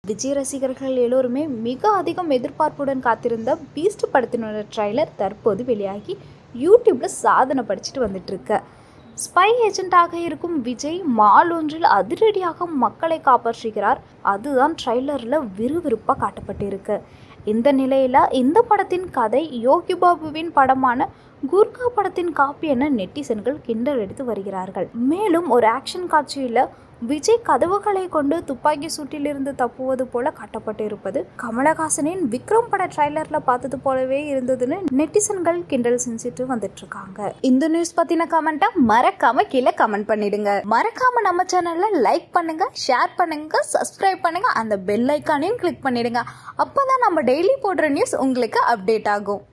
விஜய் ரசிகர்கள் எல்லோருமே மிக அதிகம் எதிர்பார்ப்புடன் காத்திருந்த பீஸ்ட் படத்தினோட ட்ரைலர் தற்போது வெளியாகி யூடியூப்ல சாதனை படிச்சுட்டு வந்துட்டு இருக்கு ஸ்பை ஏஜென்ட்டாக இருக்கும் விஜய் மால் ஒன்றில் அதிரடியாக மக்களை காப்பாற்றுகிறார் அதுதான் ட்ரைலரில் விறுவிறுப்பாக காட்டப்பட்டிருக்கு இந்த நிலையில் இந்த படத்தின் கதை யோகி பாபுவின் படமான கூர்கா படத்தின் காப்பி என நெட்டிசன்கள் கிண்டல் எடுத்து வருகிறார்கள் மேலும் ஒரு ஆக்ஷன் காட்சியில் விஜய் கதவுகளை கொண்டு துப்பாக்கி சூட்டிலிருந்து தப்புவது போல காட்டப்பட்டிருப்பது கமலஹாசனின் விக்ரம் பட ட்ரைலர்ல பார்த்தது போலவே இருந்ததுன்னு நெட்டிசன்கள் கிண்டல் செஞ்சுட்டு வந்துட்டு இருக்காங்க இந்த நியூஸ் பத்தின கமெண்ட்டை மறக்காம கீழே கமெண்ட் பண்ணிடுங்க மறக்காம நம்ம சேனல்ல லைக் பண்ணுங்க ஷேர் பண்ணுங்க சப்ஸ்கிரைப் பண்ணுங்க அந்த பெல் ஐக்கானையும் கிளிக் பண்ணிடுங்க அப்பதான் நம்ம டெய்லி போடுற நியூஸ் உங்களுக்கு அப்டேட் ஆகும்